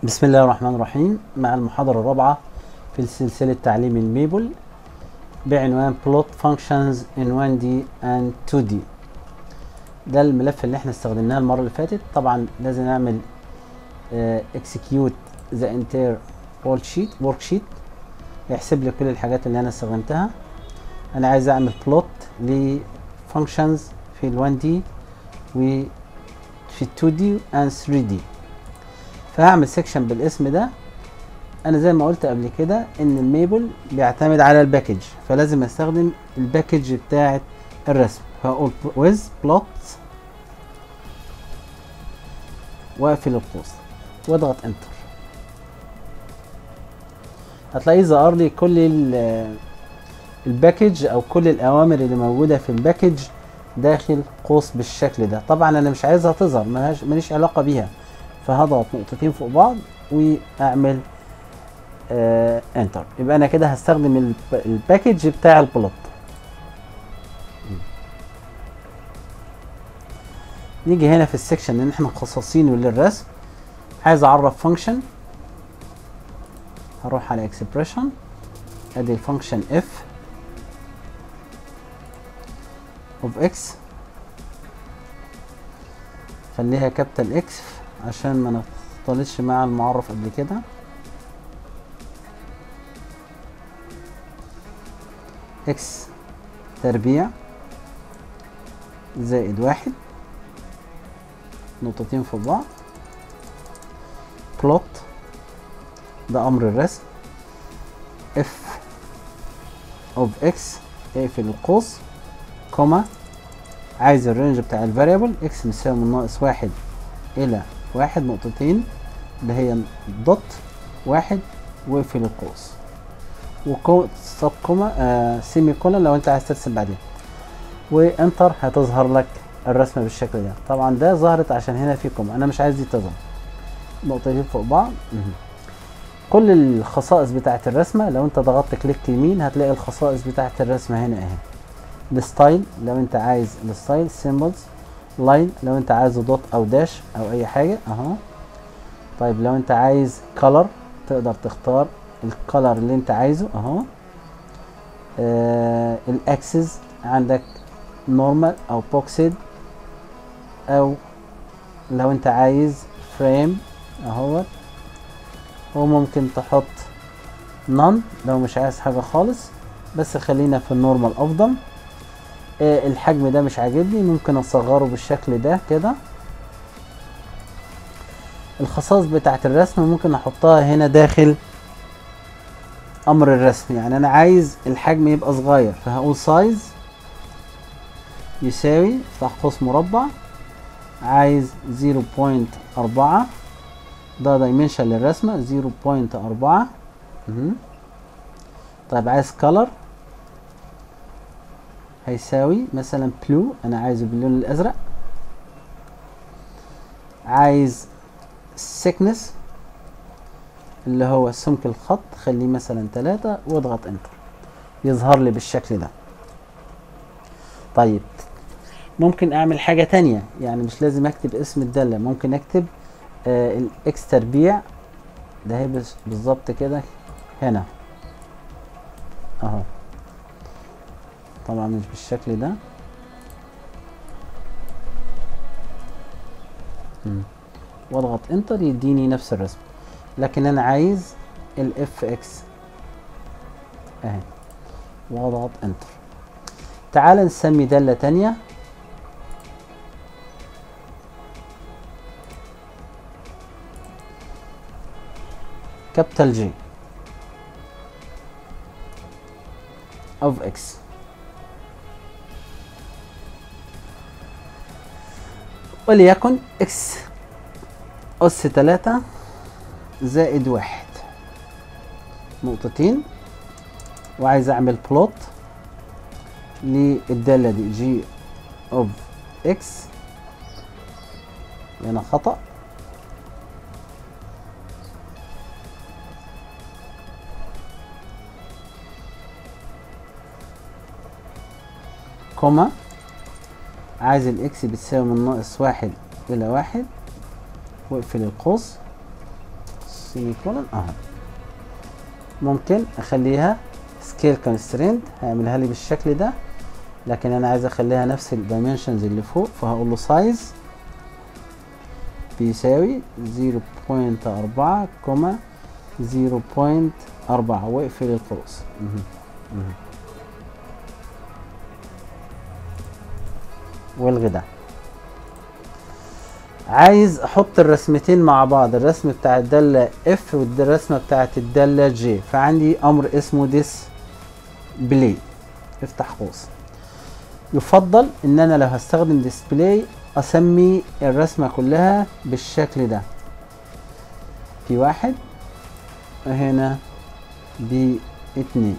بسم الله الرحمن الرحيم مع المحاضرة الرابعة في سلسلة تعليم الميبل بعنوان Plot Functions in 1D and 2D ده الملف اللي احنا استخدمناه المرة اللي فاتت طبعا لازم نعمل uh, execute the entire worksheet worksheet يحسب لي كل الحاجات اللي انا استخدمتها انا عايز اعمل plot لfunctions في ال 1D وفي ال 2D and 3D فهعمل سيكشن بالاسم ده انا زي ما قلت قبل كده ان الميبل بيعتمد على الباكج فلازم استخدم الباكج بتاعه الرسم فاقول with plot واقفل القوس واضغط انتر هتلاقيه ظهر لي كل الباكج او كل الاوامر اللي موجوده في الباكج داخل قوس بالشكل ده طبعا انا مش عايزها تظهر ماليش علاقه بيها فهضغط نقطتين فوق بعض واعمل آه انتر يبقى انا كده هستخدم الباكج بتاع البلوت نيجي هنا في السكشن اللي احنا مخصصينه للرسم عايز اعرف فانكشن هروح على اكسبريشن ادي الفانكشن اف اوف اكس خليها كابيتال اكس عشان ما نختلطش مع المعرف قبل كده اكس تربيع زائد واحد نقطتين فوق بعض بلوت ده امر الرسم اف اوف اكس اقفل القوس كوما عايز الرينج بتاع الفاريبل اكس مساوي من ناقص واحد الى واحد نقطتين اللي هي دوت واحد واقفل القوس وكو سب كوما آه سيمي كولا لو انت عايز ترسم بعدين وانتر هتظهر لك الرسمه بالشكل ده طبعا ده ظهرت عشان هنا في كوما انا مش عايز دي تظهر نقطتين فوق بعض كل الخصائص بتاعه الرسمه لو انت ضغطت كليك يمين هتلاقي الخصائص بتاعه الرسمه هنا اهي الستايل لو انت عايز الستايل سيمبلز لاين لو انت عايزه دوت او داش او اي حاجه اهو طيب لو انت عايز كلر تقدر تختار الكلر اللي انت عايزه اهو آه الاكسس عندك نورمال او بوكسد او لو انت عايز فريم اهو وممكن تحط نون لو مش عايز حاجه خالص بس خلينا في النورمال افضل آه الحجم ده مش عاجبني ممكن اصغره بالشكل ده كده الخصائص بتاعه الرسم ممكن احطها هنا داخل امر الرسم يعني انا عايز الحجم يبقى صغير فهقول سايز يساوي افتح قوس مربع عايز 0.4 ده دايمنشن للرسمه 0.4 طيب عايز كلر هيساوي مثلا بلو انا عايزه باللون الازرق عايز thickness اللي هو سمك الخط خليه مثلا تلاتة واضغط انتر يظهر لي بالشكل ده طيب ممكن اعمل حاجة تانية يعني مش لازم اكتب اسم الدالة ممكن اكتب آه الاكس تربيع ده هي بالظبط كده هنا اهو طبعا مش بالشكل ده واضغط انتر يديني نفس الرسم لكن انا عايز الاف اكس اهي واضغط انتر تعال نسمي دالة تانية كابيتال جي of x وليكن x أس تلاتة زائد واحد نقطتين وعايز أعمل بلوت للدالة دي جي of x هنا خطأ كوما عايز الاكس بتساوي من ناقص واحد الى واحد واقفل القوس سيمي كولون اهو ممكن اخليها سكيل كونسترينت هيعملها لي بالشكل ده لكن انا عايز اخليها نفس الدايمنشنز اللي فوق فهقول له سايز بيساوي 0.4 كوما 0.4 واقفل القوس مهم. مهم. والغي ده عايز احط الرسمتين مع بعض الرسم بتاع الدالة اف والرسمة بتاعت الدالة جي فعندي امر اسمه ديس بلاي افتح قوس يفضل ان انا لو هستخدم ديسبلاي اسمي الرسمة كلها بالشكل ده في واحد وهنا بي اتنين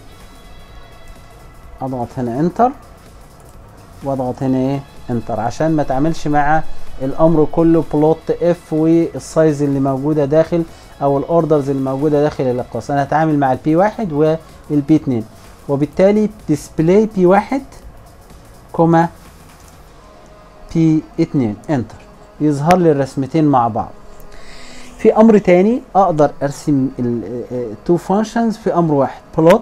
اضغط هنا انتر واضغط هنا ايه انتر عشان ما تعملش مع الامر كله بلوت اف والسايز اللي موجوده داخل او الاوردرز اللي موجوده داخل الاقواس انا هتعامل مع البي واحد والبي اتنين وبالتالي ديسبلاي بي واحد كوما بي اتنين انتر يظهر لي الرسمتين مع بعض في امر تاني اقدر ارسم التو فانكشنز في امر واحد بلوت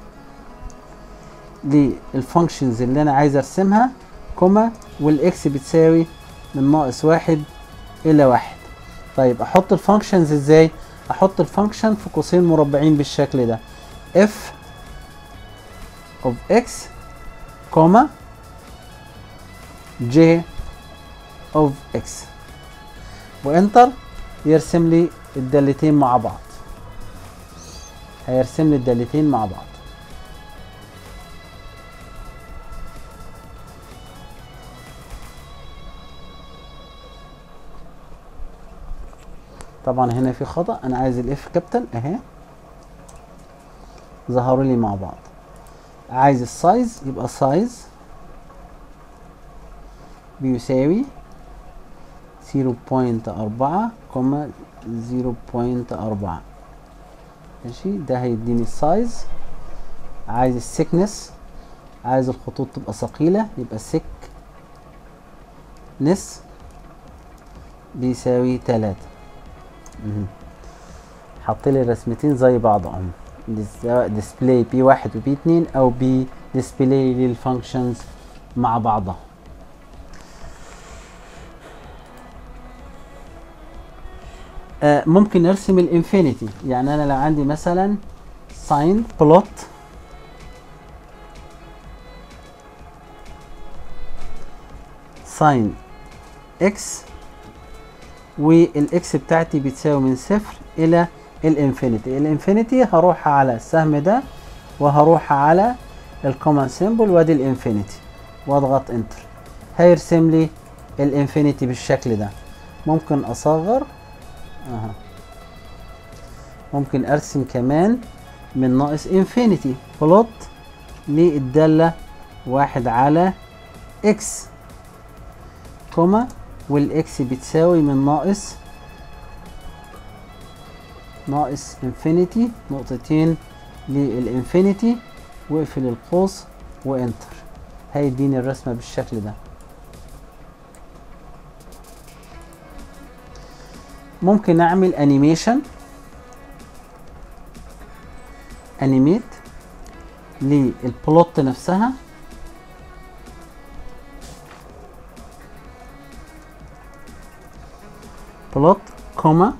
للفانكشنز اللي انا عايز ارسمها كوما والاكس بتساوي من ناقص واحد الى واحد طيب احط الفانكشنز ازاي احط الفانكشن في قوسين مربعين بالشكل ده اف اوف اكس كوما جي اوف اكس وانتر يرسم لي الدالتين مع بعض هيرسم لي الدالتين مع بعض طبعا هنا في خطأ انا عايز الاف كابتن اهي ظهروا لي مع بعض عايز السايز يبقى سايز بيساوي 0.4 كوما 0.4 ماشي ده هيديني السايز عايز السكنس عايز الخطوط تبقى ثقيلة يبقى سك نس بيساوي تلاتة حط لي الرسمتين زي بعضهم سواء ديسبلاي بي واحد وبي اتنين او بي ديسبلاي للفانكشنز مع بعضها آه ممكن ارسم الانفينيتي يعني انا لو عندي مثلا ساين بلوت ساين اكس والاكس بتاعتي بتساوي من صفر الى الانفينيتي الانفينيتي هروح على السهم ده وهروح على الكومن سيمبل وادي الانفينيتي واضغط انتر هيرسم لي الانفينيتي بالشكل ده ممكن اصغر اها ممكن ارسم كمان من ناقص انفينيتي بلوت للدالة واحد على اكس كوما والاكس بتساوي من ناقص ناقص انفينيتي نقطتين للانفينيتي واقفل القوس وانتر هيديني الرسمة بالشكل ده ممكن اعمل انيميشن انيميت للبلوت نفسها بلوت كوما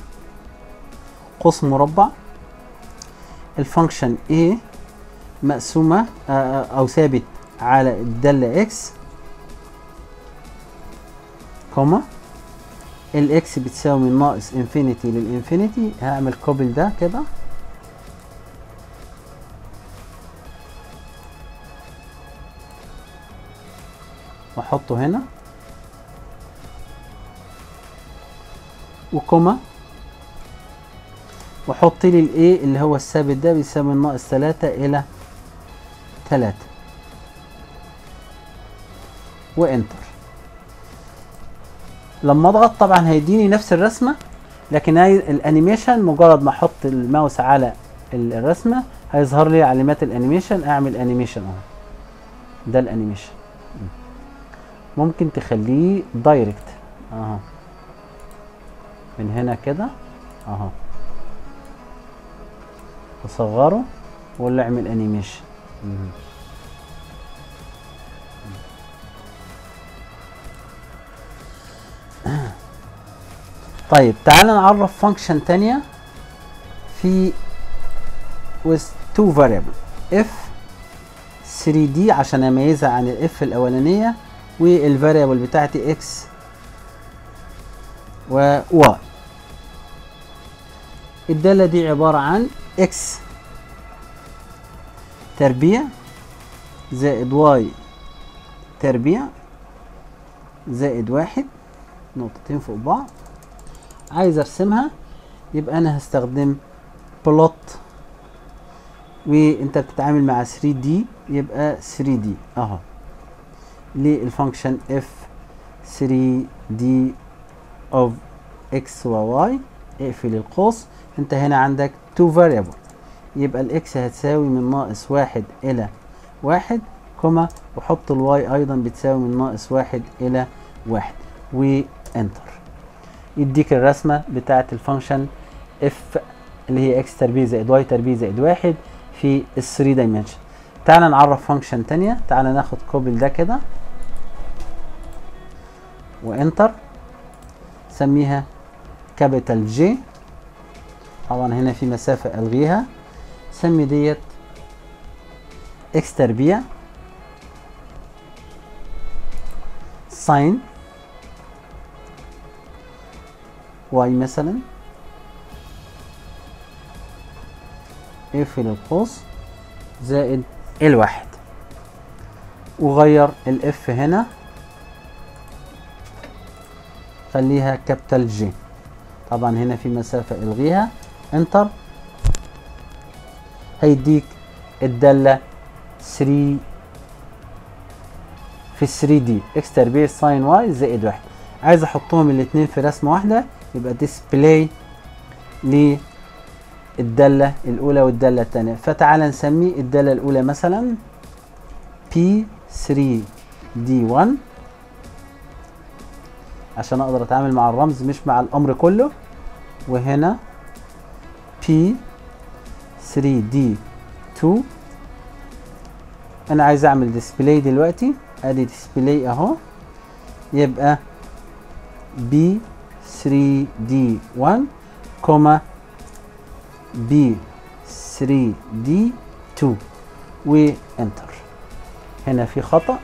قوس مربع الفانكشن A مقسومة أو ثابت على الدالة X كوما الاكس بتساوي من ناقص انفينيتي للانفينيتي هعمل كوبل ده كده واحطه هنا وكوما واحط لي الايه اللي هو الثابت ده بيساوي من ناقص تلاتة الى تلاتة وانتر لما اضغط طبعا هيديني نفس الرسمه لكن هاي الانيميشن مجرد ما احط الماوس على الرسمه هيظهر لي علامات الانيميشن اعمل انيميشن اهو ده الانيميشن ممكن تخليه دايركت اهو من هنا كده اهو اصغره واقول له اعمل انيميشن طيب تعال نعرف فانكشن تانية في with two variable f 3d عشان اميزها عن الاف الاولانية والفاريبل بتاعتي x و y الدالة دي عبارة عن x تربيع زائد y تربيع زائد واحد نقطتين فوق بعض عايز ارسمها يبقى انا هستخدم بلوت وانت بتتعامل مع 3D يبقى 3D اهو للفانكشن f 3D of x و y اقفل القوس انت هنا عندك two variable يبقى الاكس هتساوي من ناقص واحد الى واحد كوما وحط الواي ايضا بتساوي من ناقص واحد الى واحد وانتر يديك الرسمة بتاعة الفانكشن اف اللي هي اكس تربيع زائد واي تربيع زائد واحد في ال 3 دايمنشن تعال نعرف فانكشن تانية تعال ناخد كوبل ده كده وانتر سميها كابيتال جي طبعا هنا في مسافة الغيها سمي ديت اكس تربيع ساين واي مثلا اقفل القوس زائد الواحد وغير الاف هنا خليها كابيتال جي طبعا هنا في مسافة الغيها انتر هيديك الدالة 3 في 3 دي اكس تربيع ساين واي زائد واحد عايز احطهم الاتنين في رسمة واحدة يبقى ديسبلاي للدالة الأولى والدالة الثانية فتعال نسمي الدالة الأولى مثلا P3D1 عشان أقدر أتعامل مع الرمز مش مع الأمر كله وهنا P3D2 أنا عايز أعمل ديسبلاي دلوقتي أدي ديسبلاي أهو يبقى B 3D1 كوما B 3D2 وانتر هنا في خطأ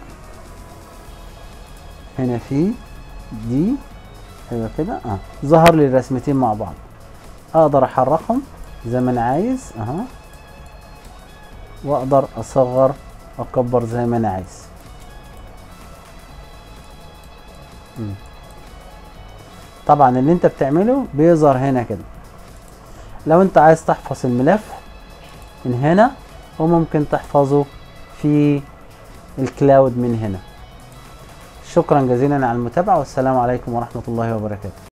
هنا في دي ايوه كده اه ظهر لي الرسمتين مع بعض اقدر احركهم زي ما انا عايز اها واقدر اصغر واكبر زي ما انا عايز مم. طبعا اللي انت بتعمله بيظهر هنا كده لو انت عايز تحفظ الملف من هنا وممكن تحفظه في الكلاود من هنا شكرا جزيلا على المتابعة والسلام عليكم ورحمة الله وبركاته